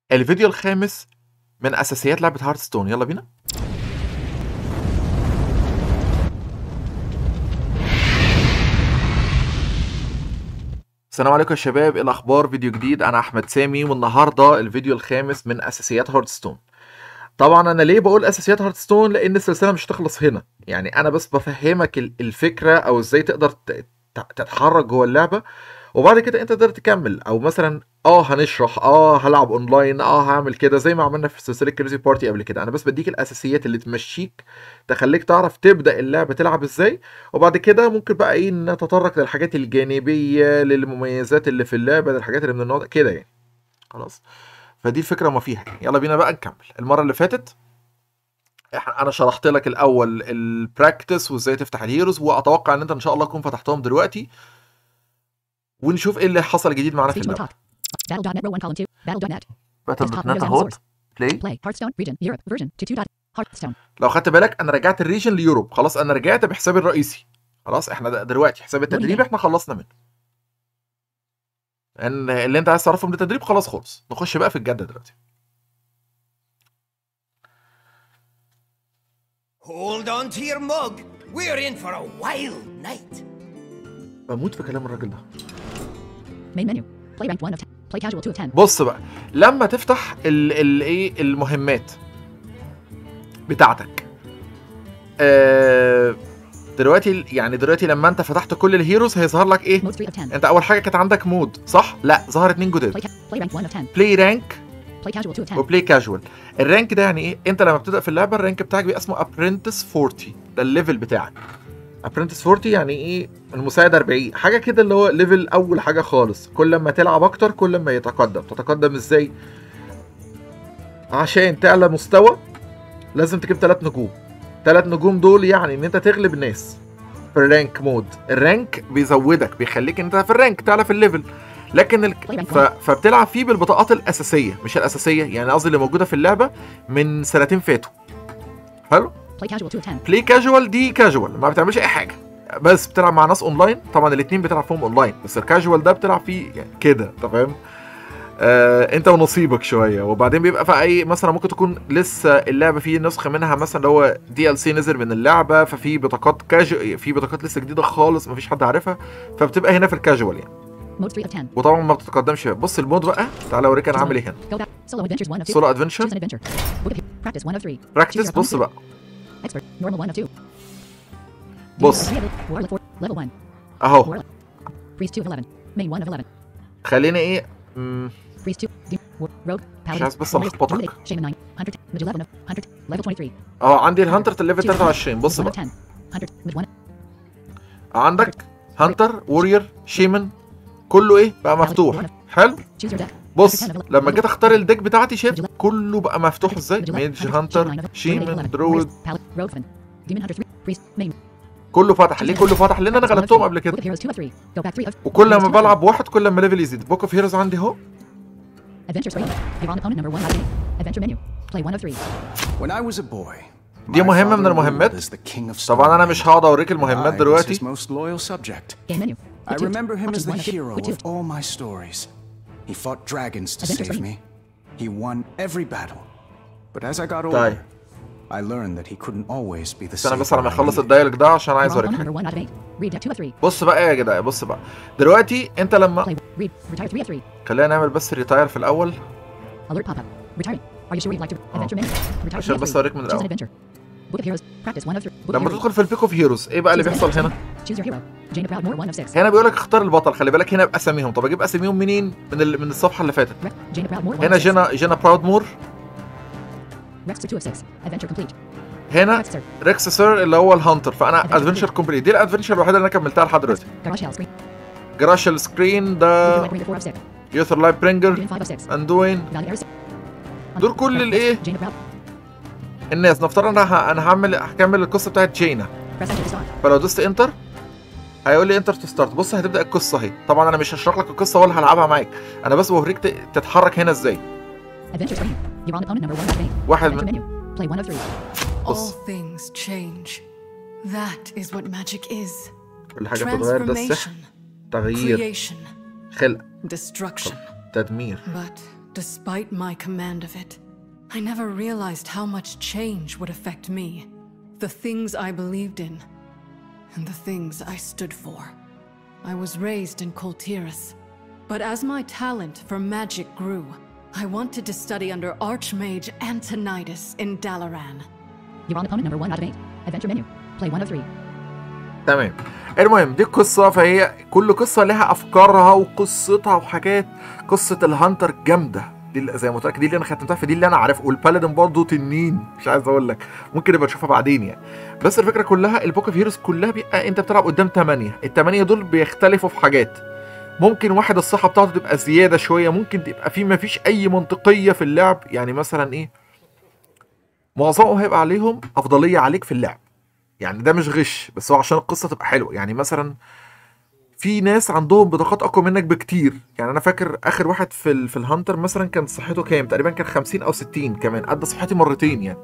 الفيديو الخامس من اساسيات لعبه هارتستون يلا بينا السلام عليكم يا شباب ايه الاخبار فيديو جديد انا احمد سامي والنهارده الفيديو الخامس من اساسيات هارتستون طبعا انا ليه بقول اساسيات هارتستون لان السلسله مش هتخلص هنا يعني انا بس بفهمك ال- الفكره او ازاي تقدر ت- ت- تتحرك جوه اللعبه وبعد كده انت تقدر تكمل او مثلا اه هنشرح اه هلعب اونلاين اه هعمل كده زي ما عملنا في سلسله كريزي بارتي قبل كده انا بس بديك الاساسيات اللي تمشيك تخليك تعرف تبدا اللعبه تلعب ازاي وبعد كده ممكن بقى ايه نتطرق للحاجات الجانبيه للمميزات اللي في اللعبه للحاجات اللي من النوع ده كده يعني خلاص فدي الفكره وما فيها يلا بينا بقى نكمل المره اللي فاتت إحنا- انا شرحت لك الاول البراكتس وازاي تفتح الهيروز واتوقع ان انت ان شاء الله تكون فتحتهم دلوقتي ونشوف ايه اللي حصل جديد معانا في Stage 1 اللعبه top. Battle.net row 1 column 2. Battle.net. باتل Desktop دوت Windows نت and اهوت source. بلاي Play. Hearthstone. Region. Europe. Version 2. Hearthstone. لو خدت بالك انا رجعت الريجن ليوروب خلاص انا رجعت بحسابي الرئيسي خلاص احنا د- دلوقتي حساب التدريب game. احنا خلصنا منه ان اللي انت عايز تعرفه من التدريب خلاص خلص نخش بقى في الجد دلوقتي Hold on to your mug. We're in for a wild night. بموت في كلام الراجل ده Main menu. Play ranked 1 of 10. Play casual 2 of 10. بص بقى لما تفتح ال ال ايه المهمات بتاعتك آه دلوقتي يعني دلوقتي لما انت فتحت كل الهيروز هيظهر لك ايه Mode 3 of 10. انت اول حاجه كانت عندك مود صح لا ظهر اتنين Play, جداد ca- play ranked 1 of 10. بلاي رانك Play casual 2 of 10. وبلاي كاجوال الرانك ده يعني ايه انت لما بتبدا في اللعبه الرانك بتاعك بيبقى اسمه ابرنتس 40 ده الليفل بتاعك ابرنتس 40 يعني ايه المساعد 40 حاجه كده اللي هو ليفل اول حاجه خالص كل ما تلعب اكتر كل ما يتقدم تتقدم ازاي عشان تعلى مستوى لازم تجيب ثلاث نجوم ثلاث نجوم دول يعني ان انت تغلب ناس في الرانك مود الرانك بيزودك بيخليك انت في الرانك تعلى في الليفل لكن ال... ف... فبتلعب فيه بالبطاقات الاساسيه مش الاساسيه يعني قصدي اللي موجوده في اللعبه من سنتين فاتوا حلو Play casual 2 of 10. بلاي كاجوال دي كاجوال ما بتعملش اي حاجه بس بتلعب مع ناس اونلاين طبعا الاثنين بتلعب فيهم اونلاين بس الكاجوال ده بتلعب فيه يعني كده انت فاهم آه انت ونصيبك شويه وبعدين بيبقى في اي مثلا ممكن تكون لسه اللعبه فيه نسخه منها مثلا اللي هو دي ال سي نزل من اللعبه ففي بطاقات كاجو في بطاقات لسه جديده خالص مفيش حد عارفها فبتبقى هنا في الكاجوال يعني Mode 3 of 10. وطبعا ما بتتقدمش بص المود بقى تعالى اوريك انا عامل ايه هنا Go back. Solo adventures 1 of 2. سولو ادفنشر Choose an adventure. Book of practice 1 of 3. براكتس بص بقى Expert. Normal 1 of 2. بص Warlock 4. Level 1. اهو Warlock. Priest 2 of 11. Main 1 of 11. خليني ايه مم، Priest 2. Demon. War- Rogue. Paladin. عايز بس Warrior, ألخبطك. Druidic, Shaman 9. Hunter 10. Mage 11 of 100. Level 23. اهو عندي الهانتر الليفل Two. 23 بص Mid 1 بقى of 10. 100. Mid 1. عندك هانتر وورير شيمن كله ايه بقى مفتوح حلو Choose your deck. بص لما جيت اختار الديك بتاعتي شايف كله بقى مفتوح ازاي ميج هانتر شيمن درود Roguefin. Demon Hunter 3. Priest. Main. كله فتح ليه كله فتح لان انا غلبتهم قبل Book كده of Heroes 2 of 3. Go back 3 of. وكل Heroes ما 2 of بلعب واحد كل ما ليفل يزيد بوك اوف هيروز عندي اهو 3. Adventure screen. You're on opponent number 1 out of menu. Adventure menu. Play 1 of 3. When I was a boy, دي my مهمة من father المهمات. ruled as the king of طبعا انا Stormwind. مش هقعد اوريك المهمات I was دلوقتي his most loyal subject. Game menu. I Book two. remember him as Options the one of two. hero Book two. of all my stories. He fought dragons to Adventure save screen. me. He won every battle. But as I got طيب older, I learned that he couldn't always be the استنى بس savior على ما I اخلص needed. الدايلوج ده عشان You're عايز on اوريك opponent حاجه number 1 out of 8. Read deck 2 of 3. بص بقى يا جدع بص بقى دلوقتي انت لما Play. Read. Retire 3 of 3. خلينا نعمل بس ريتاير في الاول Alert pop-up. Retiring. Are you sure you'd like to adventure menu? Retire عشان 3 of بس 3. اوريك من Choose an الاول adventure. Book of Heroes. Practice 1 of 3. Book of لما Heroes. تدخل في البيك اوف هيروز ايه بقى اللي بيحصل هنا Choose your hero. Jane of Proud More 1 of 6. هنا بيقول لك اختار البطل خلي بالك هنا باساميهم طب اجيب اساميهم منين من ال... من الصفحه اللي فاتت Rex. Jane of Proud More 1 هنا of 6. جينا جينا براود مور Rex 2 of 6. Adventure complete. هنا Rex sir. ريكس سير اللي هو الهانتر فانا ادفنشر كومبليت دي الادفنشر الوحيده اللي انا كملتها لحد دلوقتي Garage Hell. Screen. جراشل سكرين Leader ده Light Bringer 4 of 6. يوثر لايف برينجر Doing 5 of 6. اندوين Valley Air 6. دول كل الايه Jane of Proud. الناس نفترض انا ه... انا هعمل هكمل القصه بتاعت جينا Press enter to start. فلو دوست انتر هيقول لي انتر تو ستارت بص هتبدا القصه اهي طبعا انا مش هشرح لك القصه ولا هلعبها معاك انا بس بوريك ت... تتحرك هنا ازاي Adventure screen. You're on opponent number 1 out of 8. واحد Adventure من menu. Play 1 of 3. All بص things change. That is what magic is. كل حاجه بتتغير ده السحر Transformation, تغيير creation, خلق destruction. تدمير But despite my command of it. I never realized how much change would affect me, the things I believed in, and the things I stood for. I was raised in Coltiris, but as my talent for magic grew, I wanted to study under Archmage Antonidas in Dalaran. You're on opponent number one out of eight. Adventure menu. Play one of three. تمام المهم دي القصة فهي كل قصة لها أفكارها وقصتها وحاجات قصة الهانتر جامدة دي اللي زي ما قلت لك دي اللي أنا ختمتها في دي اللي أنا عارف والبالادين برضه تنين مش عايز أقول لك ممكن نبقى نشوفها بعدين يعني بس الفكرة كلها البوك اوف هيروز كلها بيبقى أنت بتلعب قدام تمانية التمانية دول بيختلفوا في حاجات ممكن واحد الصحة بتاعته تبقى زيادة شوية ممكن تبقى في مفيش أي منطقية في اللعب يعني مثلا إيه معظمهم هيبقى عليهم أفضلية عليك في اللعب يعني ده مش غش بس هو عشان القصه تبقى حلوه يعني مثلا في ناس عندهم بطاقات اقوى منك بكتير يعني انا فاكر اخر واحد في ال... في الهانتر مثلا كان صحته كام تقريبا كان 50 او 60 كمان قد صحتي مرتين يعني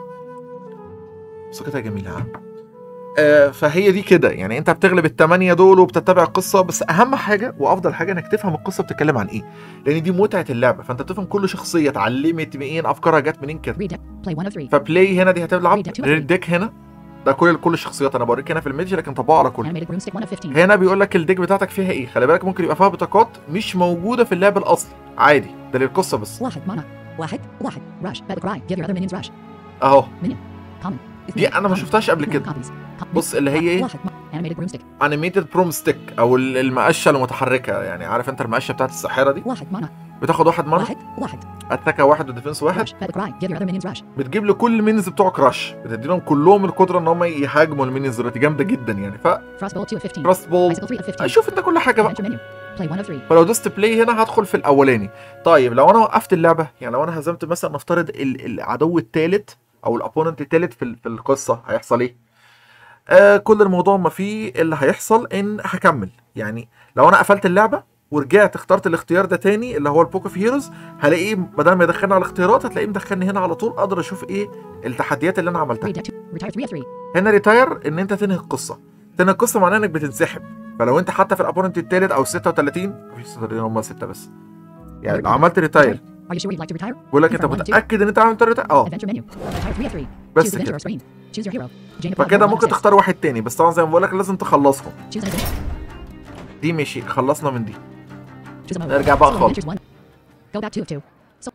موسيقتها جميله ها آه فهي دي كده يعني انت بتغلب الثمانيه دول وبتتبع القصه بس اهم حاجه وافضل حاجه انك تفهم القصه بتتكلم عن ايه لان دي متعه اللعبه فانت بتفهم كل شخصيه اتعلمت منين افكارها جت منين كده Read deck. Play one of three. فبلاي هنا دي هتلعب Read deck two of ريد ديك هنا ده كل كل الشخصيات انا بوريك هنا في الميدج لكن طبقه على كله Animated broomstick one of 15. هنا بيقول لك الديك بتاعتك فيها ايه خلي بالك ممكن يبقى فيها بطاقات مش موجوده في اللعب الاصلي عادي ده للقصه بس واحد mana. واحد واحد. Rush. Battle cry. Give your other minions rush. اهو Common. دي أنا ما شفتهاش قبل Common كده. copies. Com- بص اللي هي ايه واحد ma- Animated broomstick. انيميتد بروم ستيك او ال- المقشه المتحركه يعني عارف انت المقشه بتاعت الساحره دي واحد mana. بتاخد واحد مره واحد واحد. اتاكا واحد وديفنس واحد Rush. Battle cry. Give your other minions rush. بتجيب لكل المينز بتوعك رش بتدي لهم كلهم القدره ان هم يهاجموا المينز دلوقتي جامده جدا يعني ف Frostbolt two of 15. كراست بول Icicle three of 15. شوف انت كل حاجه بقى Adventure menu. Play one of three. فلو دوست بلاي هنا هدخل في الاولاني طيب لو انا وقفت اللعبه يعني لو انا هزمت مثلا نفترض ال- العدو الثالث او الابوننت الثالث في ال- في القصه هيحصل ايه آه كل الموضوع ما فيه اللي هيحصل ان هكمل يعني لو انا قفلت اللعبه ورجعت اخترت الاختيار ده تاني اللي هو البوك اوف هيروز هلاقيه بدل ما يدخلني على الاختيارات هتلاقيه مدخلني هنا على طول اقدر اشوف ايه التحديات اللي انا عملتها Read deck two. Retire three of three. هنا ريتاير ان انت تنهي القصه تنهي القصه معناها انك بتنسحب فلو انت حتى في الابوننت الثالث او 36 مفيش 36 هم 6 بس يعني لو عملت ريتاير Are you sure you'd like to retire? بيقول لك انت Confirm one of two. متاكد ان انت عملت ريتاير اه Adventure menu. Retire three of three. بس Choose adventure كده. or screen. Choose your hero. Jane Apollo فكده one of ممكن six. تختار واحد تاني بس طبعا زي ما بقول لك لازم تخلصهم Choose an adventure. دي ماشي خلصنا من دي Choose a mode. نرجع بقى Solo خالص. adventures one. Go back two of two. So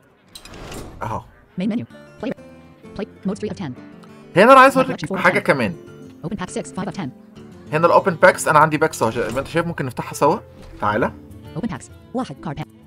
اهو main menu. Play. Play mode three of ten. هنا انا عايز اقول لك حاجه كمان Open pack six five of ten. هنا الاوبن باكس انا عندي باكس اهو زي ما انت شايف ممكن نفتحها سوا تعالى Open packs. واحد card pack.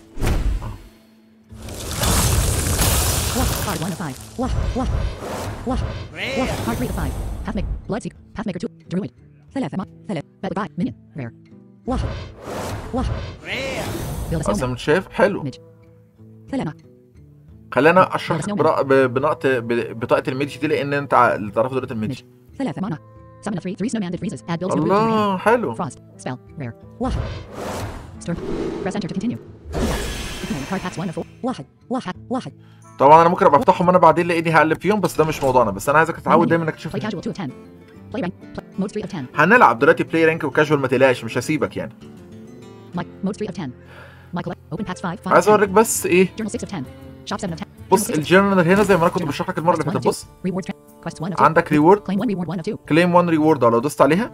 واحد card one of five. واحد واحد واحد واحد card three of five. Path maker. Blood seeker. Path maker two. Druid. ثلاثة ما ثلاثة. Battle guy. Minion. Rare. واحد واحد. Rare. Build a زي snowman. ما انت شايف حلو Image. ثلاثة. خلينا اشرح بس لك يوم. برا- ب- بنقط ب- بطاقه الميدج دي لان انت ع- اللي تعرفه دلوقتي الميدج ثلاثة mana. Summon a three three snowman that freezes. Add build snow group to your hand. الله حلو Frost. Spell. Rare. واحد. Storm. Press enter to continue. Ignore card packs one of four. واحد واحد واحد. طبعا انا ممكن ابقى افتحهم انا بعدين لاني هقلب فيهم بس ده مش موضوعنا بس انا عايزك تتعود دايما انك تشوف Play casual two of ten. Play rank. Play, mode three of ten. هنلعب دلوقتي بلاي رانك وكاجوال ما تقلقش مش هسيبك يعني Mike. Mode three of ten. Michael. Open packs five. Five. عايز of ten. اوريك بس ايه Journal six of ten. Shop seven of ten. بص Journal six of- الجنرال هنا زي ما انا كنت Journal. بشرح لك المره اللي Quest one فاتت of بص two. Reward. tra- Quest one of two. عندك ريورد Claim one reward one of two. كليم 1 ريورد لو دوست عليها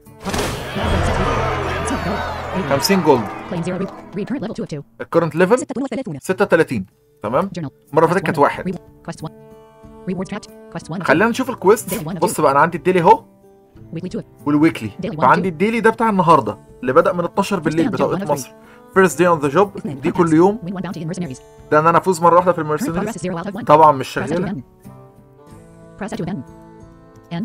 Six reward. 50 جولد Claim zero. Read, read current level two of two. الكورنت ليفل ستة وثلاثون. 36 تمام Journal. المره اللي Quest فاتت كانت one. واحد Reward- Quest one. Reward tracked. Quest one of two. خلينا نشوف الكويست Daily one of بص two. بقى انا عندي الديلي اهو Weekly two of والويكلي Daily one فعندي of two. الديلي ده بتاع النهارده اللي بدا من 12 بالليل day on the job, بتوقيت one of مصر فيرست داي اون ذا جوب His name. دي Contacts. كل يوم Win one bounty in mercenaries. ده ان انا افوز مره واحده في Current progress المرسيدس is zero out of one. طبعا مش Press F to شغاله end. Press F to end. N.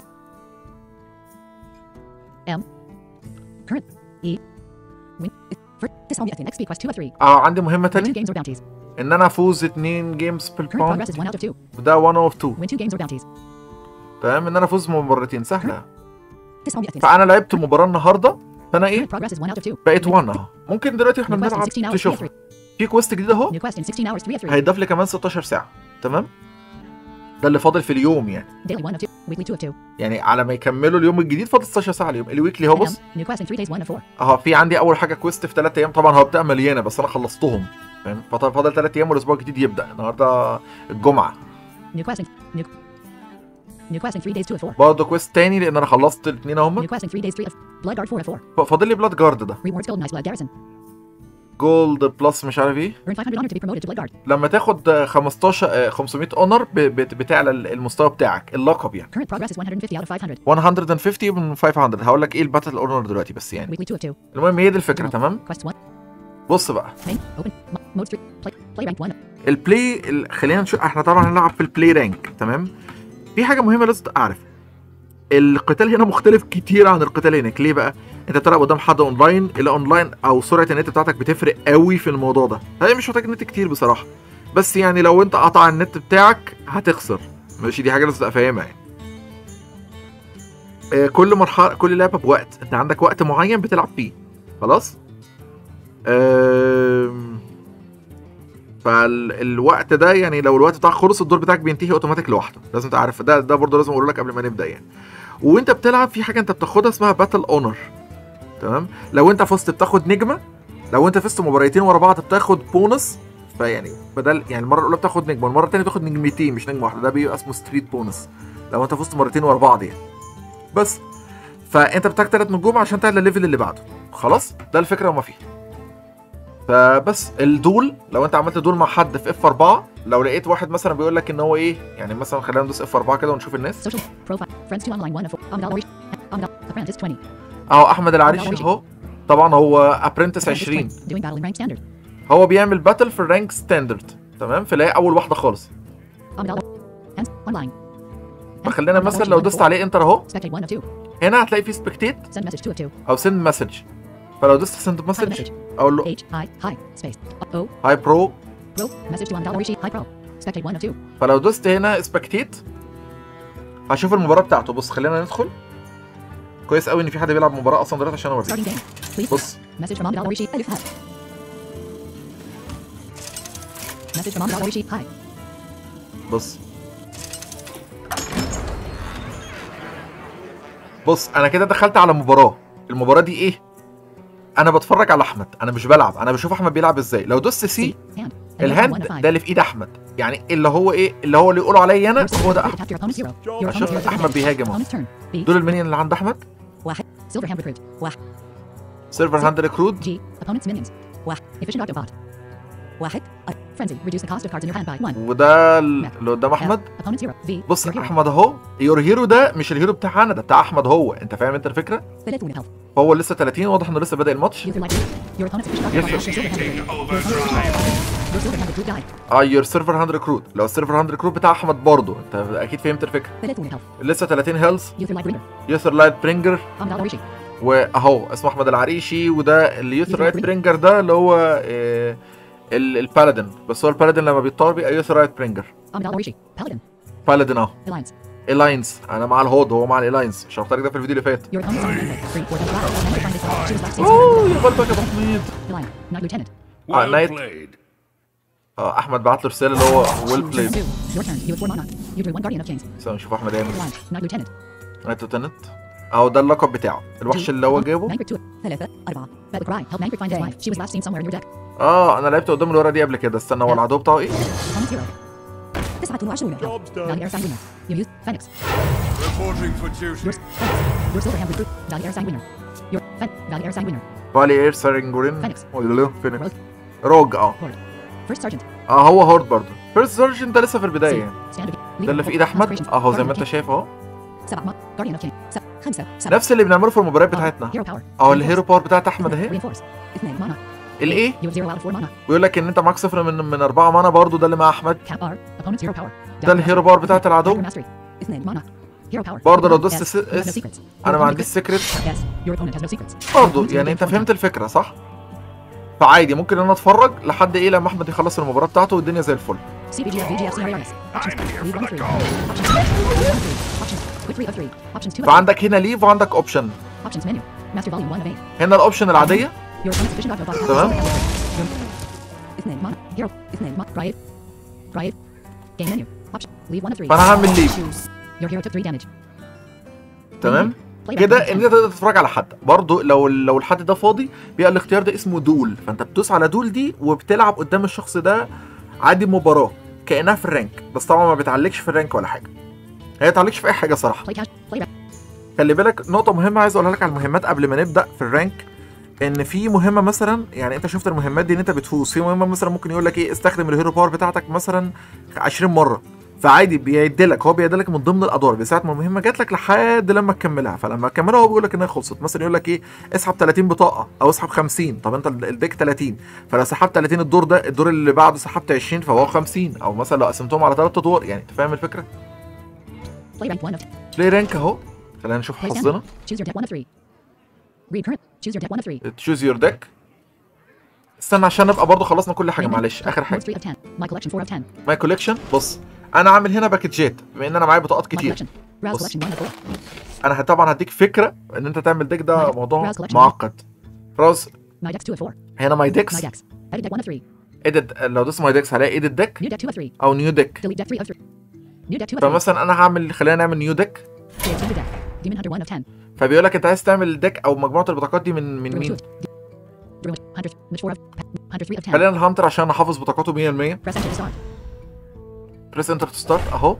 M. Current. E. Win. For this home XP quest two of three. اه عندي مهمه Win two تانية games or bounties. ان انا افوز اتنين جيمز Current progress بالباوند is one out of two. وده 1 اوف 2 Win two games or bounties. تمام ان انا افوز مرتين سهله This home Athens. فانا لعبت مباراه النهارده فانا ايه Current progress is one out of two. بقيت 1 اهو ممكن دلوقتي واحنا New quest in بنلعب 16 hours. Three of تشوف three. في كويست جديد اهو New quest in 16 hours. Three of three. هيضاف لي كمان 16 ساعه تمام ده اللي فاضل في اليوم يعني Daily one of two. Weekly two of two. يعني على ما يكملوا اليوم الجديد فاضل 16 ساعه اليوم الويكلي اهو M. بص New quest in three days. One of four. اهو في عندي اول حاجه كويست في 3 ايام طبعا هو بتبقى مليانه بس انا خلصتهم فاهم فط- فاضل 3 ايام والاسبوع الجديد يبدا النهارده الجمعه New questing. New. New questing 3 days 2 of 4. برضه كويست تاني لان انا خلصت الاثنين New اهم questing 3 days 3 of Blood Guard 4 of 4. فاضل لي بلاد جارد ده Rewards Golden Knights Blood Garrison. جولد بلس مش عارف ايه Earn 500 honor to be promoted to Blood Guard. لما تاخد آه، 15 آه، 500 اونر ب- بت- بتعلى المستوى بتاعك اللقب يعني Current progress is 150 out of 500. 150 من 500 هقول لك ايه الباتل اونر دلوقتي بس يعني Weekly 2 of 2. المهم هي دي الفكره تمام Quest 1. بص بقى Main. Open. Mo- Mode 3. Play. Play rank 1. البلاي ال- خلينا نشوف احنا طبعا هنلعب في البلاي رانك تمام في حاجه مهمه لازم تعرف القتال هنا مختلف كتير عن القتال هناك ليه بقى انت بتلعب قدام حد اونلاين الاونلاين او سرعه النت بتاعتك بتفرق قوي في الموضوع ده هي مش محتاج نت كتير بصراحه بس يعني لو انت قطع النت بتاعك هتخسر ماشي دي حاجه لازم تبقى فاهمها يعني آه، كل مرحله كل لعبه بوقت انت عندك وقت معين بتلعب فيه خلاص آم، فالوقت ده يعني لو الوقت بتاعك خلص الدور بتاعك بينتهي اوتوماتيك لوحده لازم تعرف ده ده برضه لازم اقول لك قبل ما نبدا يعني وانت بتلعب في حاجه انت بتاخدها اسمها باتل اونر تمام لو انت فزت بتاخد نجمه لو انت فزت مباراتين ورا بعض بتاخد بونص فيعني بدل يعني المره الاولى بتاخد نجمه المره الثانيه بتاخد نجمتين مش نجمه واحده ده بيبقى اسمه ستريت بونص لو انت فزت مرتين ورا بعض يعني بس فانت بتحتاج ثلاث نجوم عشان تعلى الليفل اللي بعده خلاص ده الفكره وما فيه فبس الدول لو انت عملت دول مع حد في اف 4 لو لقيت واحد مثلا بيقول لك ان هو ايه يعني مثلا خلينا ندوس اف 4 كده ونشوف الناس Social. Profile. Friends 2 online 1 of 4. Amdal Orish. Amdal. Apprentice 20. اهو احمد العريش اهو طبعا هو ابرنتس Apprentice 20 20. Doing battle in rank standard. هو بيعمل باتل في الرانك ستاندرد تمام في اللي هي اول واحده خالص Amdal. Hands. Online. فخلينا مثلا لو دوست عليه انتر اهو Spectate 1 of 2. هنا هتلاقي فيه سبكتيت Send message 2 of 2. او سند مسج فلو دوست سند Hide مسج message. اقول له H. Hi. Hi. Space. O. هاي برو Pro. Message to Amdal Orishi. Hi Pro. Spectate 1 of 2. فلو دوست هنا سبكتيت هشوف المباراه بتاعته بص خلينا ندخل كويس قوي ان في حد بيلعب مباراه اصلا دلوقتي عشان Starting اوريك game. Please. بص Message from Amdal Orishi. Elif Hat. Message from Amdal Orishi. Hi. بص بص انا كده دخلت على مباراه المباراه دي ايه انا بتفرج على احمد انا مش بلعب انا بشوف احمد بيلعب ازاي لو دوست سي Hand. And one of الهاند five. ده اللي في ايد احمد يعني اللي هو ايه اللي هو اللي يقولوا عليا انا Your هو ده silver احمد tapped your opponent's hero. Your opponent's اشوف hero took احمد damage. بيهاجم اهو Opponent's turn. B. دول المنين اللي عند احمد واحد. Silver hand recruit. واحد. سيرفر هاند ريكروت G. Opponent's minions. واحد. Efficient Octobot. واحد. Uh, frenzy. Reduce the cost of cards in your hand by one. وده اللي قدام احمد F. Opponent's hero. V. بص Your hero. احمد اهو يور هيرو ده مش الهيرو بتاعنا ده بتاع احمد هو انت فاهم انت الفكره 30 health. هو لسه 30 واضح انه لسه بادئ الماتش Use your light boot. Your opponent's efficient Yes, Octobot. sir. Your silver hand recruit. Your opponent's efficient- Your silver hand recruit guy. اه يور سيرفر هاند ريكروت لو السيرفر هاند ريكروت بتاع احمد برضه انت اكيد فهمت الفكره 30 health. لسه 30 هيلث Use your light bringer. يوثر لايت برينجر Amdal Orishi. واهو اسمه احمد العريشي وده اليوثر يوثر رايت برينجر. برينجر ده اللي هو آه، ال- البالادين بس هو البالادين لما بيتطور بيبقى يوثر رايت برينجر Amdal Orishi. Paladin. بالادين اهو Alliance. الاينس انا مع الهود وهو مع الالاينس شرحت لك ده في الفيديو اللي فات Your opponent's on Amendment. Three. Four. Double battle. Amendment find this out. Choose last اوه season. يا غلطك يا ابو حميد Line. Knight Lieutenant. اه نايت اه احمد بعت له رساله اللي هو ويل Turn بلايد two. Your turn. You have four mana. You drew one Guardian of Chains. استنى نشوف احمد يعمل إيه. Line. Knight Lieutenant. نايت لوتنت اهو ده اللقب بتاعه الوحش اللي هو جابه Manfred two. ثلاثة. أربعة. Bad cry. Help Manfred find his wife. She was last seen somewhere in your deck. اه انا لعبت قدام الورقه دي قبل كده استنى هو العدو بتاعه ايه Opponent's hero. تسعة وعشرون. Valley Air Sign winner. You use Phoenix. Reporting for duty. Your Phoenix. Your silver hand recruit. Valley Air Sign winner. Your Fen. Valley Air Sign winner. فالي اير سارنجورين فينيكس. فينيكس Rogue. روج اه Horde. First Sergeant. اه هو هورد برضه فيرست سيرجن ده لسه في البدايه يعني Stand of ده اللي في ايد احمد اهو زي ما انت شايف اهو سبعة ما Guardian of Chain. سبعة. خمسة. سبعة. نفس اللي بنعمله في المباريات بتاعتنا Hero power. اهو Reinforce. الهيرو باور بتاعت احمد اهي Reinforce. اثنين مانا. الايه You have zero out of four mana. بيقول لك ان انت معاك صفر من من اربعه مانا برضه ده اللي مع احمد Cap R. Opponent's hero power. ده الهيرو باور بتاعت العدو Dagger Mastery. اثنين مانا. Hero power. برضه لو Yes. دوست You س- have no اس secrets. انا Your ما opponent عنديش crit- سيكريت Yes. Your opponent has no secrets. برضه Opponent's يعني hero انت gains four فهمت mana. الفكره صح فعادي ممكن انا اتفرج لحد ايه لما احمد يخلص المباراه بتاعته والدنيا زي الفل CBGF, VGF, CRRS. Options. Leave one of three. Options. Leave one of three. Options. Quick three of three. Options two of three. فعندك هنا ليف وعندك اوبشن Options menu. Master volume one of eight. هنا الاوبشن العاديه Your opponent's efficient auto body. تمام. اثنين مانا. Hero. اثنين مانا. Riot. Riot. Game menu. Option. Leave one of three. فانا هعمل ليف Your hero took three damage. تمام Play كده rank ان انت تقدر تتفرج على حد برضو لو لو الحد ده فاضي بيبقى الاختيار ده اسمه دول فانت بتدوس على دول دي وبتلعب قدام الشخص ده عادي مباراه كانها في الرانك بس طبعا ما بتعلقش في الرانك ولا حاجه هي تعلقش في اي حاجه صراحه Play cash. Play rank. خلي بالك نقطة مهمة عايز اقولها لك على المهمات قبل ما نبدأ في الرانك ان في مهمة مثلا يعني انت شفت المهمات دي ان انت بتفوز في مهمة مثلا ممكن يقول لك ايه استخدم الهيرو باور بتاعتك مثلا 20 مرة فعادي بيعدلك هو بيعدلك من ضمن الادوار بساعة ما المهمة جات لك لحد لما تكملها فلما تكملها هو بيقول لك انها خلصت مثلا يقول لك ايه اسحب 30 بطاقة او اسحب 50 طب انت الديك 30 فلو سحبت 30 الدور ده الدور اللي بعده سحبت 20 فهو 50 او مثلا لو قسمتهم على ثلاث ادوار يعني انت فاهم الفكرة؟ Play rank one of. بلاي رانك اهو خلينا نشوف Play حظنا standard. Choose your deck one of three. Read current. Choose your deck one of three. تشوز يور ديك استنى عشان نبقى برضه خلصنا كل حاجه Name معلش name. اخر Mode حاجه three of ten. My collection four of ten. ماي كوليكشن بص انا عامل هنا باكجات بما ان انا معايا بطاقات My كتير collection. Browse بص. collection one of four. انا طبعا هديك فكره ان انت تعمل ديك ده My- موضوع Browse collection. معقد براوز My decks two of four. هنا ماي My ديكس decks. Edit deck one of three. ايديت لو دوست ماي ديكس هلاقي ايديت ديك New deck two of three. او نيو ديك Delete deck three of three. New deck two of three. فمثلا انا هعمل خلينا نعمل نيو ديك Create a new deck. Demon Hunter one of ten. فبيقول لك انت عايز تعمل ديك او مجموعه البطاقات دي من من Druid مين two of. Druid Hunter. Mage four of. Hunter three of ten. خلينا الهانتر عشان احافظ بطاقاته 100% Press enter to start. بريس انتر تو ستارت اهو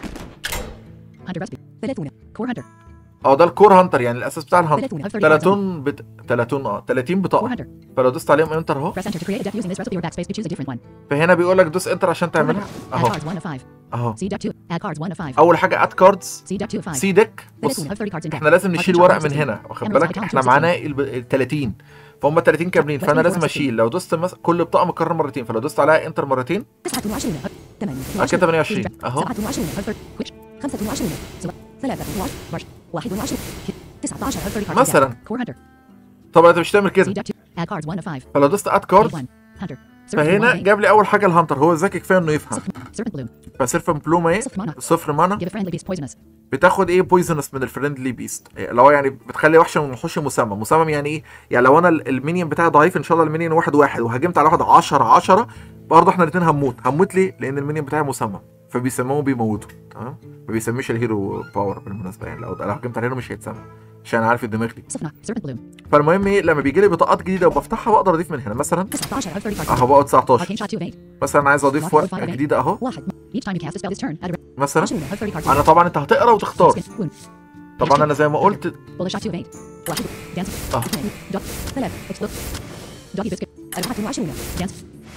Hunter recipe. ثلاثون. Core Hunter. اه ده الكور هانتر يعني الاساس بتاع الهانتر ثلاثون. of 30 cards. 30 بت... 30 اه 30 Core بطاقه Hunter. فلو دوست عليهم انتر اهو Press enter to create a deck using this recipe or backspace to choose a different one. فهنا بيقول لك دوس انتر عشان Core تعملها Hunter. Add اهو cards one of five. اهو See deck two. Add cards one of five. اول حاجه اد كاردز See deck two of five. سي ديك بص ثلاثون of 30 cards in deck. احنا لازم Arcane نشيل Shop ورق one من of هنا واخد Emerald بالك Icon احنا two of معانا ال 30 فهم 30 كاملين فانا لازم اشيل لو دوست مس... كل بطاقه مكرر مرتين فلو دوست عليها انتر مرتين تسعة وعشرون. ثمانية أكيد 28. أهو. سبعة وعشرون. هالفرق. ويتش. خمسة وعشرون. سبعة. ثلاثة وعشرون. برش. واحد وعشرون. تسعة عشر. هالفرق cards in deck. مثلاً. Core Hunter. طبعا انت مش تعمل See كده deck two. Add cards one of five. فلو دوست اد Add كارد one. Hunter. Serpent فهنا Bloom, one of جاب لي اول حاجه الهانتر هو ذكي كفايه انه يفهم eight. Serpent Bloom. فسيرف بلوم ايه صفر مانا. صفر مانا Give a friendly beast poisonous. بتاخد ايه بويزنس من الفريندلي بيست اللي هو يعني بتخلي وحش من وحوش مسمم مسمم يعني ايه يعني لو انا ال- المينيون بتاعي ضعيف ان شاء الله المينيون واحد واحد وهاجمت على واحد 10 10 برضه احنا الاثنين هنموت هنموت ليه لان المينيون بتاعي مسمم فبيسموه بيموتوا تمام ما بيسميش الهيرو باور بالمناسبه يعني لو لو هجمت على الهيرو مش هيتسمم عشان عارف الدماغ لي صفنا. Serpent Bloom. فالمهم ايه لما بيجي لي بطاقات جديده وبفتحها بقدر اضيف من هنا مثلا تسعة عشر. هالفرق cards in اهو deck. بقى 19 Arcane Shot two of eight. مثلا عايز اضيف Mark ورقه profile of eight. جديده اهو واحد. Each time you cast a spell this turn. Add a مثلا عشرون. هالفرق cards in انا deck. طبعا انت هتقرا وتختار Skin. Wound. طبعا انا زي ما قلت Bullet Shot two of eight. واحد. Dance. آه. اثنين. Dog. ثلاثة. Explode. Doggy Biscuit. أربعة وعشرون. Dance.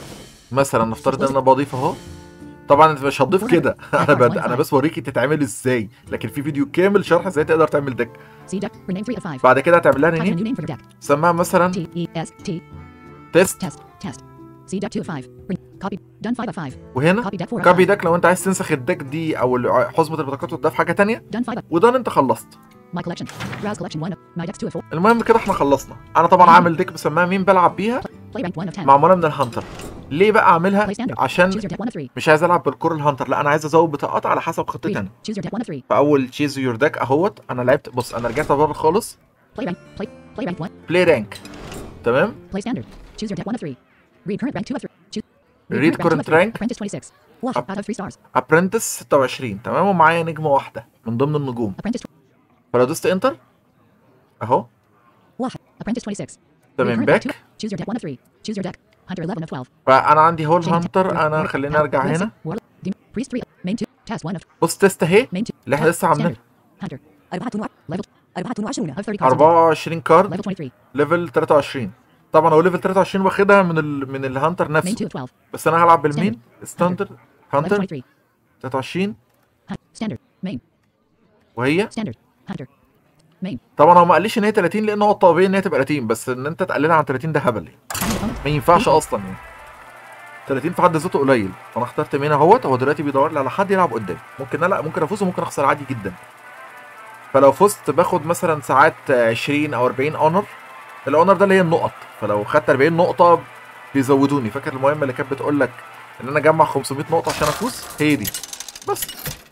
مثلا نفترض ان انا بضيف اهو طبعا انت مش هتضيف كده انا بد... انا بس بوريكي تتعمل ازاي لكن في فيديو كامل شرح ازاي تقدر تعمل ديك See deck. Rename three of five. بعد كده هتعمل لها Type in a new رينيم name for your deck. سماها مثلا T E S T تيست test test. See deck two of five. Ren- Copy. Done five of five. وهنا Copy deck four of كوبي five. ديك لو انت عايز تنسخ الديك دي او الع- حزمه البطاقات وتضيف حاجه تانية Done five of وده انت خلصت my collection. Browse collection one of my decks two of four. المهم كده احنا خلصنا انا طبعا عامل ديك بسميها مين بلعب بيها Play rank one of ten. معموله من الهانتر ليه بقى اعملها Play standard. عشان Choose your deck one of three. مش عايز العب بالكور الهانتر لا انا عايز ازود بطاقات على حسب خطتي Three. انا Choose your deck one of three. فاول تشيز يور ديك اهوت انا لعبت بص انا رجعت بره خالص Play rank. Play. Play rank one. بلاي رانك تمام Play standard. Choose your deck one of three. Read current rank two of three. Choose. Read two of current three. rank. Apprentice 26. واحد out of three stars. ابرنتس 26 تمام ومعايا نجمه واحده من ضمن النجوم Apprentice. فلو دوست انتر اهو واحد. Apprentice 26. Read تمام current rank باك two. Choose your deck one of three. Choose your deck. Hunter 11 of 12. فانا عندي هو Chain الهانتر attack. انا Warlock. خليني Path. ارجع Blessing. هنا Warlock. Demon. Priest 3. Main 2. Test 1 of. بص تيست اهي Main 2. اللي احنا لسه عاملينها Hunter. أربعة وع- level أربعة وعشرون. هل 30 cards in deck. 24 كارد Level 23. ليفل 23 طبعا هو ليفل 23 واخدها من ال... من الهانتر Main نفسه 2 of 12. بس انا هلعب بالمين ستاندرد Level هانتر 23. 23 Hun- Standard. Main. وهي Standard. Hunter. Main. طبعا هو ما قاليش ان هي 30 لان هو الطبيعي ان هي تبقى 30 بس ان انت تقللها عن 30 ده هبل Common opponent. ما ينفعش اصلا يعني 30 في حد ذاته قليل فانا اخترت مين اهوت هو دلوقتي بيدور لي على حد يلعب قدامي ممكن لا ممكن افوز وممكن اخسر عادي جدا فلو فزت باخد مثلا ساعات 20 او 40 اونر الاونر ده اللي هي النقط فلو خدت 40 نقطه بيزودوني فاكر المهمه اللي كانت بتقول لك ان انا اجمع 500 نقطه عشان افوز هي دي بس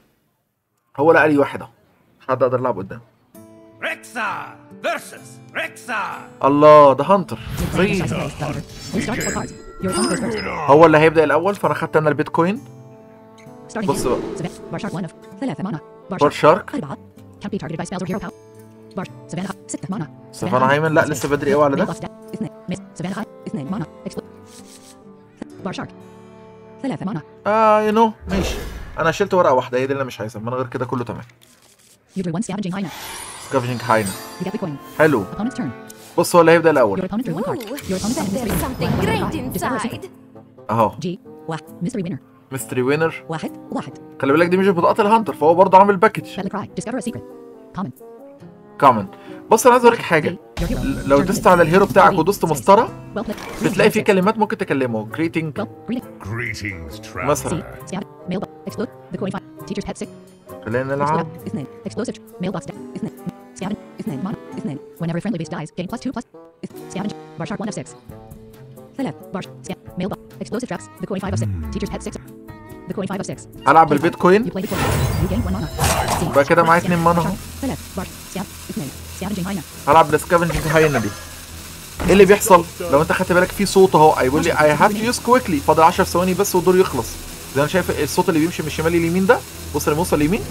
هو لقى لي واحد اهو حد اقدر العب قدام Rexar versus Rexar. الله ده هانتر زي Exercise phase. However, we start with four cards. Your opponent goes first. هو اللي هيبدا الاول فانا خدت انا البيتكوين Starting بص hand. بقى Zebek. Bar shark one of. ثلاثة mana. Bar بار shark. شارك أربعة. Can't be targeted by spells or hero power. Barsh. Savannah. Six mana. سفانا هايمن لا لسه بدري قوي على ده Mailbox da- اثنين. Miss. Savannah High. اثنين mana. Explo- Barshak. ثلاثة mana. اه يو نو ماشي انا شلت ورقه واحده هي دي اللي أنا مش عايزها من غير كده كله تمام You drew one scavenging hyena. سكافجنج هاينا You get the coin. حلو Opponent's turn. بص هو اللي هيبدا Your الاول opponent drew one card. Your opponent But has there's three. something One, one, great one. Discover a secret. inside. اهو G. واحد. Mystery winner. ميستري وينر واحد. واحد. خلي بالك دي مش بطاقه الهانتر فهو برضه عامل باكج Battle cry. Discover a secret. Common. كومن بص انا عايز اوريك حاجه Your hero. ل- لو Turn دوست it. على الهيرو بتاعك Three. ودوست Space. مسطره Well played. بتلاقي في Six. كلمات ممكن تكلمه greeting Well, greeting. Greetings, traveler. مثلا C. Stab. Mailbox. Explode. The coin five. Teacher's pet sick. خلينا نلعب Explode. اثنين. Explosive. Mailbox. da- اثنين. Scavenge. اثنين. Mana. اثنين. Whenever a friendly base dies, gain plus two plus. اث- Scavenge. Bar shark one of six. ثلاث. Bar. Sca- Mailbox. Explosive traps. The coin five of six. Teacher's pet six. The coin five of six. العب Play بالبيتكوين You play the coin. You gain one mana. C. يبقى كده معايا Sca- اتنين mana Bar اهو. shark. ثلاث. Bar. Scab. اثنين. Scavenging hyena. هلعب السكافنجنج هاينا دي ايه اللي بيحصل لو انت خدت بالك في صوت اهو هيقول لي اي هاف تو يوز كويكلي فاضل 10 ثواني بس والدور يخلص زي ما انا شايف الصوت اللي بيمشي من الشمال لليمين ده بص لما يوصل اليمين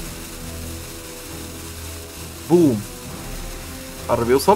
بوم قرب يوصل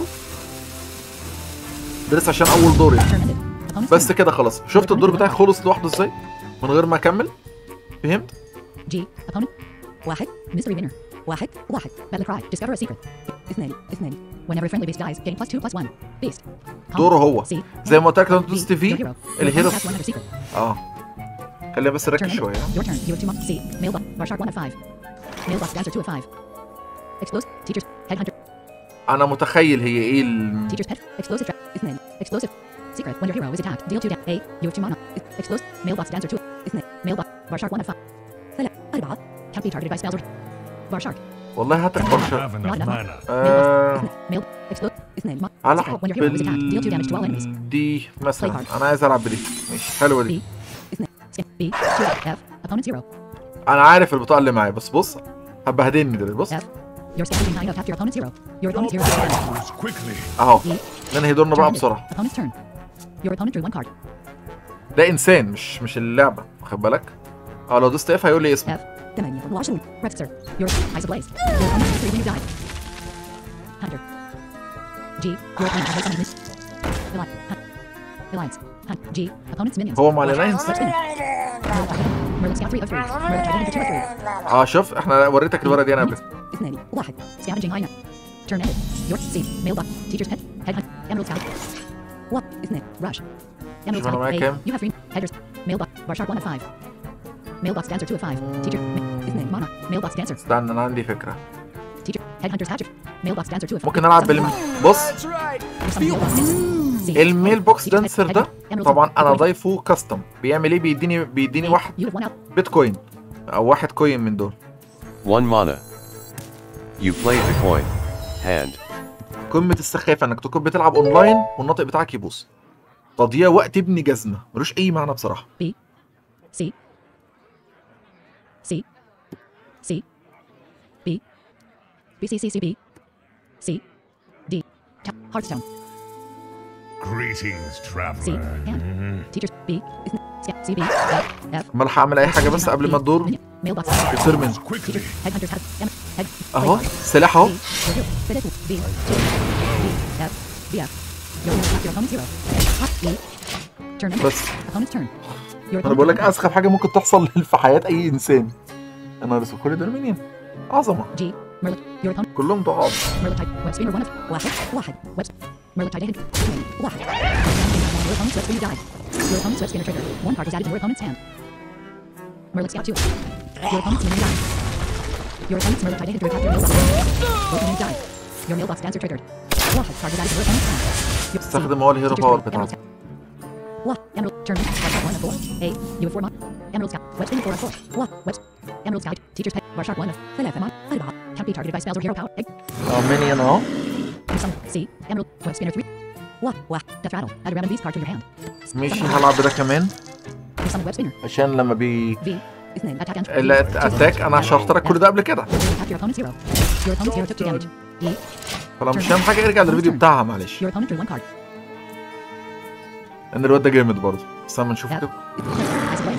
ده لسه عشان اول دور يعني Turn ended. Opponent's بس turn. كده خلاص شفت الدور بتاعي خلص لوحده ازاي من غير ما اكمل فهمت G. Opponent. واحد. Mystery winner. واحد. واحد. Battle cry. Discover a secret. اثنين. اثنين. Whenever a friendly base dies, gain plus two plus one. Beast. Common. دوره هو C. زي ما قلت لك لو انت B. دوست Your في hero. Your الهيرو opponent has one other secret. اه خلينا بس Turn نركز ended. شويه Your turn. You have two months. C. Mailbox. Bar shark one of five. Mailbox dancer two of five. Explosive. Teachers. Headhunter. انا متخيل هي ايه ال... Teacher's pet. Explosive trap. اثنين. Explosive. Secret. When your hero is attacked, deal two damage. A. You have two mana. Explosive. Mailbox dancer two. اثنين. Mailbox. Bar shark one of five. ثلاثة. أربعة. Can't be targeted by spells or. Bar shark. والله هاتك Don't برشا have Not enough enough. mana. آه... اثنين. Mail. Explode. اثنين. Ma- على Secret. When your hero is attacked, deal two damage to all enemies. بال... دي مثلا Play hard. انا عايز العب بدي ماشي حلوه B. دي اثنين. Scan. B. Two. F. Opponent zero. انا عارف البطاقه اللي معايا بس بص هبهدلني دلوقتي بص F. Your scavenging hyena attacked your opponent zero. Your opponent zero. took damage. Moves quickly. اهو E. ننهي دورنا Turn بقى ended. بسرعه Opponent's turn. Your opponent drew one card. ده انسان مش مش اللعبه واخد بالك اه لو دوست اف هيقول لي اسمه F. ثمانية. Washington. Rexer. Your eyes ablaze. Your opponent has three when you die. Hunter. G. Your opponent has one miss. Alliance. Hunt. Alliance. Hunt. G. Opponent's minions. هو مع اللاينز What's winning? Merlin targeted. Merlin scout three of three. Merlin targeted two of three. اه شوف احنا وريتك الورقه دي انا قبل اثنين. واحد. Scavenging hyena. Turn ended. Your C. Mailbox. Teacher's pet. Headhunt. Emerald scout. What? اثنين. Rush. Emerald شوف أنا scout. معايا A. كام؟ You have three. Headers. Mailbox. Bar shark one of five. Mailbox dancer two of five. Teacher. Ma- اثنين. Mana. Mailbox dancer. استنى انا عندي فكره Teacher. Headhunter's hatchet. Mailbox dancer two of five. ممكن العب بال بص C. الميل بوكس Teacher's pet. دانسر ده Headhunter. Emerald طبعا scout. انا Recording. ضايفه كاستم بيعمل ايه بيديني بيديني واحد You have one out. بيتكوين او واحد كوين من دول One mana. You play the coin. Hand. قمه السخافه انك تكون بتلعب اونلاين والناطق بتاعك يبوظ تضييع وقت ابن جزمه ملوش اي معنى بصراحه B. C. C. C. B. B. C. C. C. B. C. D. Tap. Hearthstone. Greetings, C. traveler. And. Teachers. B. Isn't. C. B. F. F. امال هعمل اي حاجه بس قبل ما الدور Mailbox. يطير مني Quickly. Headhunters have. M. Head. اهو Play card. سلاح اهو B. Your hero. Fit it. B. Two. B. F. B. F. Your hero. Your opponent's hero. Hot. E. Turn. ended. بس Opponent's turn. Your انا بقول لك opponent's turn. اسخف حاجه ممكن تحصل في حياه اي انسان انا رسول كل دول مين عظمه G. Merlin. Your opponent. كلهم ضعاف Merlin type. Web spinner one of. واحد. واحد. Web. Merlin type hit. اثنين. واحد. Your opponent's web spinner died. Your opponent's web spinner trigger. One card is added to your opponent's hand. Merlin scout two. Your opponent's minion died. Your opponent's Merlin type hit to attack your mailbox. Your opponent died. Your mailbox dancer triggered. واحد card is added to your opponent's hand. Your C. استخدم هو الهيرو Teacher's باور trigger. Emerald بتاعته scout. واحد. Emerald turn. Bar shark one of four. A. You have four mon. Emerald scout. Web spinner four of four. واحد. Web. Emerald scout. Teacher's pet. Bar shark one of. ثلاثة mon. أربعة. Can't be targeted by spells or hero power. Egg. اه مينيون اهو You summon C. Emerald. Web spinner three. واحد. واحد. Death rattle. Add a random beast card to your hand. ماشي هلعب بده كمان You summon web spinner. عشان لما بي V. اثنين. Attack and. الاتاك انا شرحت لك كل ده قبل كده Attack your opponent's hero. Your opponent's hero took two damage. E. فلو مش فاهم حاجه ارجع للفيديو بتاعها معلش Your opponent drew one card. ان الواد ده جامد برضه بس اما نشوف F. كده Eyes ablaze.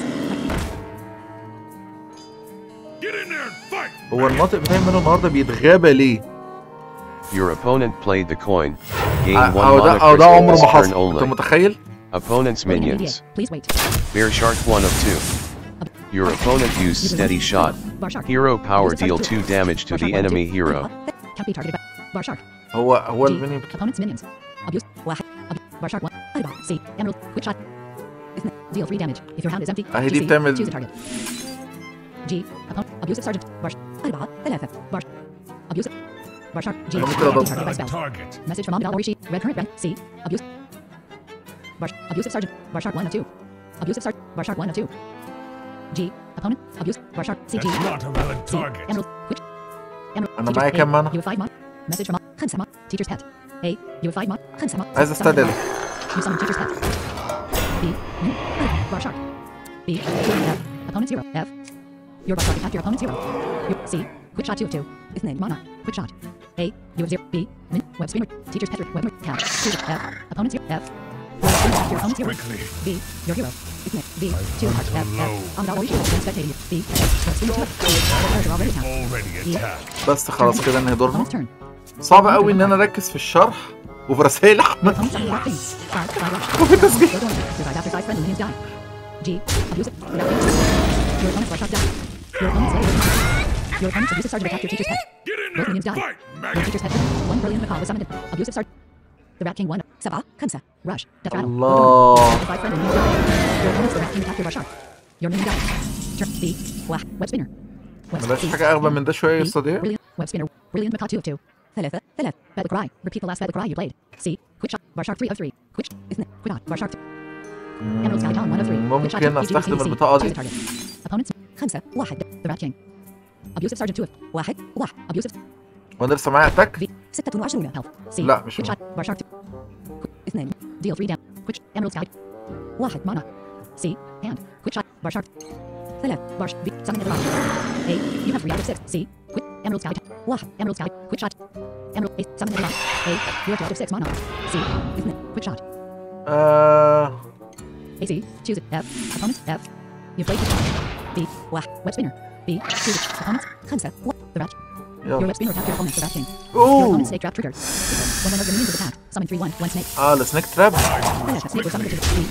Get in there and fight. هو المناطق بتاعي منه النهارده بيتغابى ليه Your opponent played the coin. Gain ع- one او ده mana او ده crystal عمره this ما turn حصل انت only. متخيل Opponent's Wait a minute, minions. idiot. Please wait. Bear Shark 1 of 2. Your opponent used Steady Shot. Bar shark. Hero power Use deal target 2 damage to Bar the shark, one, enemy two. hero. Can't be targeted by bar shark. هو هو G. الميني Opponent's minions. Abuse. واحد. Abuse. Bar shark one. Eyeball. C. Emerald. Quick shot. Deal three damage. If your hand is empty. اهي دي GC. بتعمل- Choose a target. G. Opponent. Abusive sergeant. Bar. Eyeball. ثلاثة. Bar. Abusive. Bar shark. G. أنا ممكن Can't be أضرب. targeted by spells. Target. Message from Amidal Orishi. Red current red. C. Abuse. Bar. Abusive sergeant. Bar shark one of two. Abusive sergeant. Bar shark one of two. G. Opponent. Abuse. Bar shark. CG. That's not a valid C. target. Emerald. Quick. Emerald. أنا Teacher's معايا A. كام mana؟ You have five mana. Message from خمسة mana. Teacher's pet. A. You have five mana. خمسة mana. عايز استدعي You summon teacher's pet. B. Mini. F. Bar shark. B. F. Opponent zero. F. Your bar shark attacked your opponent zero. Your C. Quick shot two of two. Ithnan mana. Quick shot. A. You have zero. B. Min. Web spinner. Teacher's pet. Web cat. Teacher. F. Opponent zero. F. Your spinner attacked your opponent zero. Quickly. B. Your hero. Ithnan. B. Two hearts. F. F. Amidal Orishi. Against spectating. B. Web spinner two. Your character already attacked. Already attacked. بس خلاص كده انهي دورها Opponent's turn. صعب قوي ان انا اركز في الشرح وفي رسائل احمد Opponent's turn. Rock things. Five. Five rush. وفي التسجيل Your opponent. Revive after five friendly minions die. G. Abuse it. Without damage. Your opponent's rush shot die. Your opponent's later. Your opponent's abusive sergeant attacked your teacher's pet. Get in Both there. minions die. Fight, Your maggot. teacher's pet. One brilliant macaw was summoned. Abusive sergeant. The Rat King won. سبعة. خمسة. Rush. Death rattle. Your الله opponent. Five friendly minions die. Your opponent's the Rat King attacked your bar shark. Your minion died. Turn. B. واحد. Web spinner. Web ملاش B. حاجه اغبى من ده شويه يا B. استاذ Brilliant. Web spinner. Brilliant macaw two of two. ثلاثة. ثلاث. Bad cry. Repeat the last bad cry you played. C. Quick shot. Bar shark three of three. Quick. Isn't Quick shot. Bar shark. Emerald Sky Town one of three. Quick shot. ممكن two. EG, استخدم EC. البطاقه Choose دي a target. Opponents خمسة. واحد. The Rat King. Abusive Sergeant two. واحد. واحد. Abusive وانا لسه معايا اتاك V. ستة وعشرون health. C. لا، مش Quick shot. Bar shark two. Quick. اثنين. Deal three damage. Quick. Emerald Sky. واحد. Mana. C. Hand. Quick shot. Bar shark. ثلاث. Bar B. Summon the A. You have three out of six. C. Quick. Emerald Sky. واحد. Emerald Sky. Quick shot. Emerald A. Summon the A. You have two out of six mana. C. اثنين. Quick shot. آه... AC. Choose it. F. Opponent. F. You play quick shot. B. واحد. Web spinner. B. Choose it. Opponent. خمسة. What? The rat. Your يلا web spinner attacked your opponent. The rat king. Your اوه opponent's snake trap triggered. When one of your minions is attacked, summon 3 1 1 snake. اه السنيك تراب ثلاثة snake was summoned to the tree.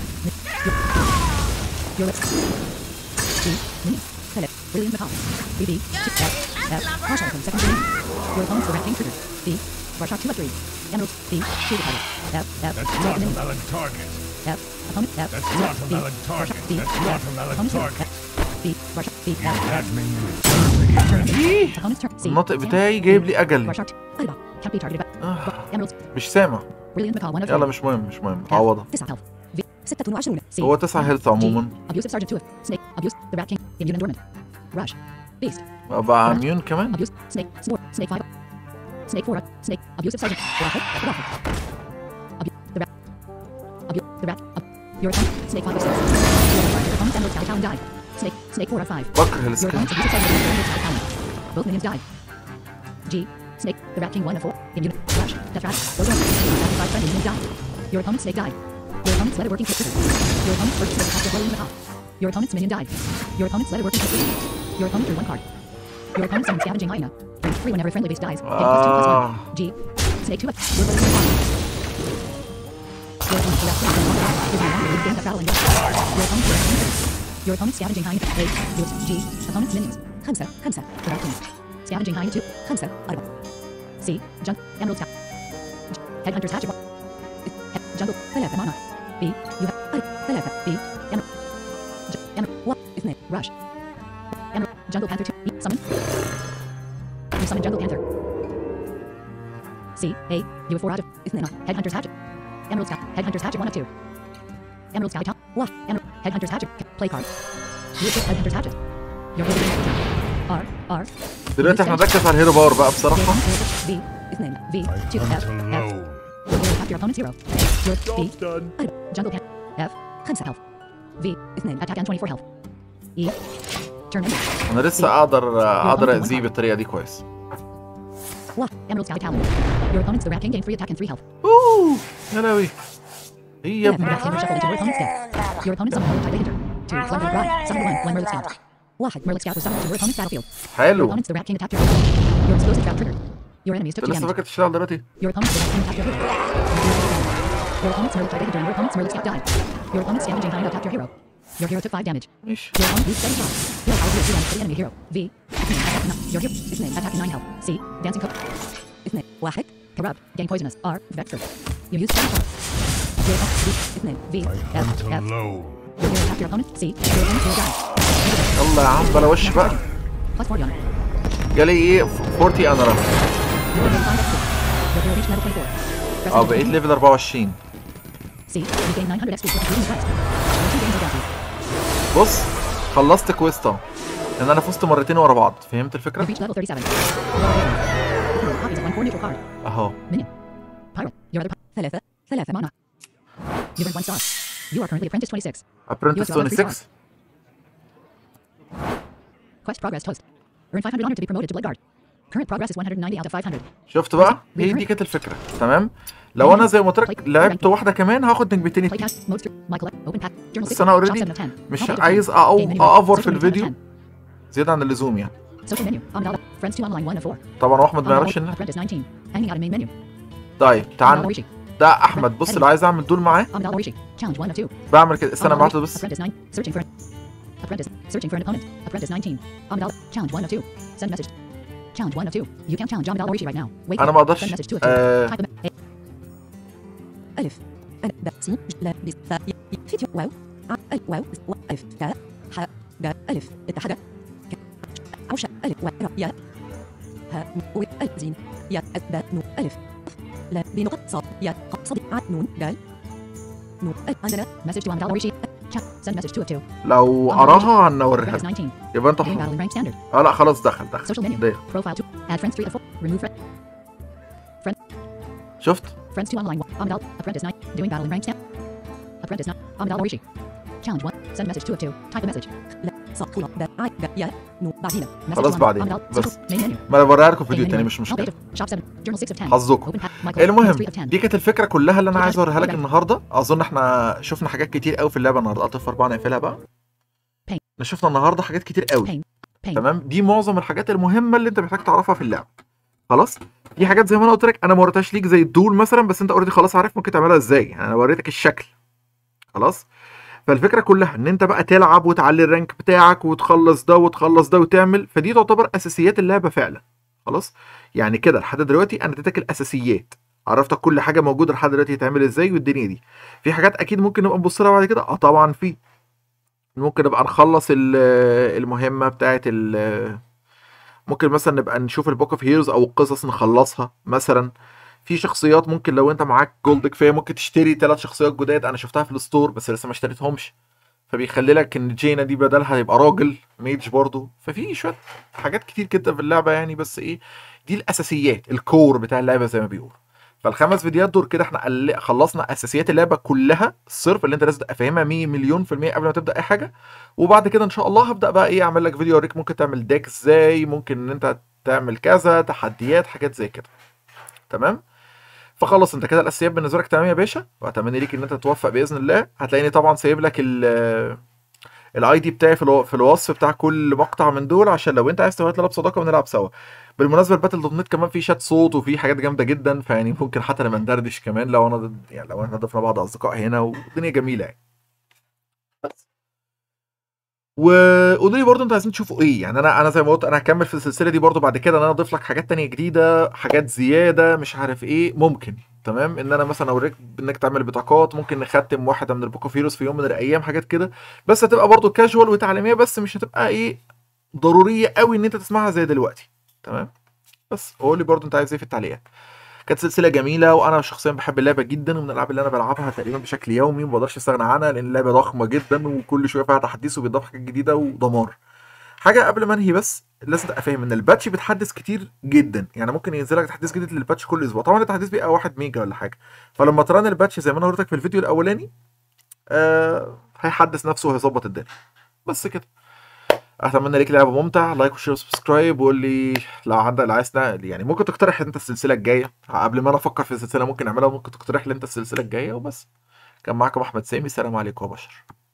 Your web G. Minion. ثلاث. Brilliant macaw. BB. F. F. Marshall from second minion. Your opponent's the rat king triggered. B. Barshak 2 of 3. Emerald. B. Shield target. F. F. That's Your not a minion. valid target. F. Opponent. F. That's zero, not a B. valid target. Barshak B. That's zero. not a valid Opponent zero, target. F. B. Barshak B. F. That menu is ايه Opponent's turn. C. الناطق Sam. بتاعي جايب لي اجل Barshak. Eyeball. Can't be targeted by. آه. Emerald. مش سامع Brilliant macaw 1 of يلا 3. مش مهم مش مهم عوضها تسعة health. V. ستة وعشرون. C. هو تسعة هيلث عموما Abusive Sergeant 2 Snake. Abuse. The Rat King. Immune and Dormant. Rush. Beast. بقى اميون كمان Abuse. Snake. Snore. Snake 5. Snake 4. Snake. Abusive Sergeant. واحد. واحد. Abuse. The Rat. Abuse. The Rat. Ab- Your opponent. Snake 5 of 6. Your opponent's Emerald Sky Town died. Snake. Snake 4 of 5. بكره Your السكيل opponent's abusive Sergeant is Emerald Sky Town. Both minions died. G. Snake. The Rat King 1 of 4. Immune. Rush. Death Rattle. Those are After 5 friendly minions died. Your opponent's Snake died. Your opponent's letter working triggered. Your opponent's first trigger after blowing the top. Your opponent's minion died. Your opponent's letter working triggered. Your opponent drew one card. Your opponent summoned scavenging hyena. Bring three whenever friendly base dies. Gain plus two plus Ah. one. G. Snake two. Your opponent's one card. Your opponent's left hand one card. Give me one relief gain that rattle and death. Your opponent's direct one trigger. Your opponent's scavenging hyena. A. Yours. G. Opponent's minions. خمسة. خمسة. Direct king. Scavenging hyena two. خمسة. Audible. C. Junk. Emerald scout. Headhunter's hatchet. Head. Jungle. ثلاثة mana. B. You have. I. ثلاثة. B. Emerald. J. Emerald. What? Isn't Rush. Emerald. Jungle Panther 2. B. Summon. You summon Jungle Panther. C. A. You have 4 out of. Isn't it? Headhunter's hatchet. Emerald Scout. Headhunter's hatchet 1 of 2. Emerald Sky Top. What? Emerald. Headhunter's hatchet. Play card. You have Headhunter's hatchet. Your R. R. دلوقتي احنا نركز على الهيرو باور بقى بصراحة V. اثنين V. Two F. hunt F. alone. Your hero after your opponent zero. Your B. Job's done. Item. Jungle Pan. F. خمسة health. V. اثنين attack and 24 health. E. Turn end. انا لسه اقدر اقدر اذيه بالطريقة دي كويس What? Emerald Sky Talon. Your opponent's the Rat King gain 3 attack and 3 health. اوه يا لهوي ايه يا Then the ابني Rat King shuffled into your opponent's deck. Your opponent summoned Merle Tiger. Two. Flutter Rod. Summon one. One Merle Scout. واحد. Merle Scout was summoned to your opponent's battlefield. Your حلو opponent's the Rat King attacked your opponent. Your explosive trap triggered. Your enemies took انت two لسه damage. فاكر تشتغل دلوقتي Your opponent's damage after hero. Your opponent's murdered by during your opponent's murdered scout died. Your opponent's damaging kind up after hero. Your hero took five damage. ماشي Your opponent used seven shots. Hero power deals two damage to the enemy hero. V. Name attack nine. Your hero. Its name attack nine health. C. Dancing cook. Its name. واحد. Corrupt. Gain poisonous. R. Vector. You use seven shots. Your opponent. V. Its name. V. I F. hunt F. alone. Your hero attacked your opponent. C. Your opponent will die. يلا يا عم بلا وش بقى Plus 40 on it. جالي ايه 40 انا راه Your hero gained 5 XP. Your hero reached level 24. Press اه enter to بقيت continue. ليفل 24 C. You gain 900 XP for completing the quest. Your two gains are bounties. بص خلصت كويست اهو ان انا فزت مرتين ورا بعض فهمت You الفكره reached level 37. Your copies of one core neutral card. اهو Minion. Pirate. Your other pi- ثلاثة ثلاثة mana. You've earned one star. You are currently apprentice 26. ابرنتس You have 26 Quest progress toast. Earn 500 honor to be promoted to Bloodguard. Current progress is 190 out of 500. شفت بقى هي دي كانت الفكره تمام لو انا زي ما قلت لك لعبت واحده كمان هاخد نجمتين اتنين Playcast, mode stream, my collect, open pack, journal بس 6, انا shop اوريدي 7 of 10. مش Home page of عايز 10. أو Game menu, أأفور social في menu, 10 of الفيديو 10. زياده عن اللزوم يعني Social menu, Amidala, friends 2 online 1 of 4. طبعا هو احمد ما Amidala, يعرفش ان apprentice 19. Hanging out in main menu. طيب Amidala تعال Rishi. ده احمد بص اللي عايز اعمل دول معاه Amidala Rishi. Challenge 1 of 2. بعمل كده استنى Amidala بعته Rishi. بس Apprentice 9. Searching for an apprentice. Searching for an opponent. Apprentice 19. Amidala. Challenge 1 of 2. Send message. Challenge 1 of 2. You can't challenge Amidala Rishi right now. Wait. انا for ما it. اقدرش Send message 2 of 2. آه Type a me- ألف أنا بأسي لا بس فا فيديو واو ع ألف واو و ألف كا ح جا ألف اتحدى ك عوشة ألف و ر يا ها و ألف زين يا أتبا نو ألف لا بنقط صاد يا ق صاد ع نون دال نو ألف عندنا مسج تو عمدال ريشي chat send message 2 of 2 لو اراها هنوريها Apprentice لك 19 يبقى انت doing حر. battle in rank standard اه لا خلاص دخل دخل social menu ده profile 2 add friends 3 of 4 remove friend شفت Friends 2 online. Amdal. Apprentice 9. Doing battle in rank stamp. Apprentice 9. Amdal Rishi. Challenge 1. Send message 2 of 2. Type a message. لا صفولة ب I ب يا نو بعدين. Message خلاص one. بعدين. Amdal. بس. Social. Main menu. ما انا بوريها لكم Main فيديو menu. تاني مش All مشكله page. Shop 7. Journal 6 of 10. حظكم. Open pack. Michael. المهم 3 of 10. دي كانت الفكره كلها اللي انا عايز اوريها لك Okay. النهارده اظن احنا شفنا حاجات كتير قوي في اللعبه النهارده الطف اربعه نقفلها بقى Pain. احنا شفنا النهارده حاجات كتير قوي Pain. Pain. تمام دي معظم الحاجات المهمه اللي انت محتاج تعرفها في اللعبه خلاص في حاجات زي ما انا قلت لك انا ما وريتهاش ليك زي الدول مثلا بس انت اوريدي خلاص عارف ممكن تعملها ازاي يعني انا وريتك الشكل خلاص فالفكره كلها ان انت بقى تلعب وتعلي الرانك بتاعك وتخلص ده وتخلص ده وتعمل فدي تعتبر اساسيات اللعبه فعلا خلاص يعني كده لحد دلوقتي انا اديتك الاساسيات عرفتك كل حاجه موجوده لحد دلوقتي هتعمل ازاي والدنيا دي في حاجات اكيد ممكن نبقى نبص لها بعد كده اه طبعا في ممكن نبقى نخلص ال- المهمه بتاعه ال- ممكن مثلا نبقى نشوف البوك اوف هيروز او القصص نخلصها مثلا في شخصيات ممكن لو انت معاك جولد كفايه ممكن تشتري ثلاث شخصيات جداد انا شفتها في الستور بس لسه ما اشتريتهمش فبيخلي لك ان جينا دي بدلها يبقى راجل ميج برضو ففي شويه حاجات كتير كده في اللعبه يعني بس ايه دي الاساسيات الكور بتاع اللعبه زي ما بيقولوا فالخمس فيديوهات دول كده احنا قل- خلصنا اساسيات اللعبه كلها الصرف اللي انت لازم تبقى فاهمها 100 مليون في المية قبل ما تبدا اي حاجه وبعد كده ان شاء الله هبدا بقى ايه اعمل لك فيديو اوريك ممكن تعمل ديك ازاي ممكن ان انت تعمل كذا تحديات حاجات زي كده تمام فخلص انت كده الاساسيات بالنسبه لك تمام يا باشا واتمنى ليك ان انت توفق باذن الله هتلاقيني طبعا سايب لك ال الاي دي بتاعي في الو- في الوصف بتاع كل مقطع من دول عشان لو انت عايز تبعت لي صداقه ونلعب سوا بالمناسبه الباتل دوت نت كمان في شات صوت وفي حاجات جامده جدا فيعني ممكن حتى نبقى ندردش كمان لو انا ضد يعني لو احنا ضفنا بعض اصدقاء هنا والدنيا جميله يعني بس وقولوا لي برضه انتوا عايزين تشوفوا ايه يعني انا انا زي ما قلت انا هكمل في السلسله دي برضه بعد كده ان انا اضيف لك حاجات تانية جديده حاجات زياده مش عارف ايه ممكن تمام ان انا مثلا اوريك انك تعمل بطاقات ممكن نختم واحده من البوكو فيروس في يوم من الايام حاجات كده بس هتبقى برضه كاجوال وتعليميه بس مش هتبقى ايه ضروريه قوي ان انت تسمعها زي دلوقتي تمام بس قول لي برضه انت عايز ايه في التعليقات كانت سلسله جميله وانا شخصيا بحب اللعبه جدا ومن الالعاب اللي انا بلعبها تقريبا بشكل يومي وما بقدرش استغنى عنها لان اللعبه ضخمه جدا وكل شويه فيها تحديث وبيضاف حاجات جديده ودمار حاجه قبل ما انهي بس لازم تبقى فاهم ان الباتش بيتحدث كتير جدا يعني ممكن ينزل لك تحديث جديد للباتش كل اسبوع طبعا التحديث بيبقى 1 ميجا ولا حاجه فلما تران الباتش زي ما انا وريتك في الفيديو الاولاني آه هيحدث نفسه وهيظبط الدنيا بس كده اتمنى ليك لعبه ممتع لايك وشير وسبسكرايب وقول لي لو عندك اللي عايز تع- يعني ممكن تقترح انت السلسله الجايه قبل ما انا افكر في السلسله ممكن اعملها ممكن تقترح لي انت السلسله الجايه وبس كان معاكم احمد سامي السلام عليكم يا بشر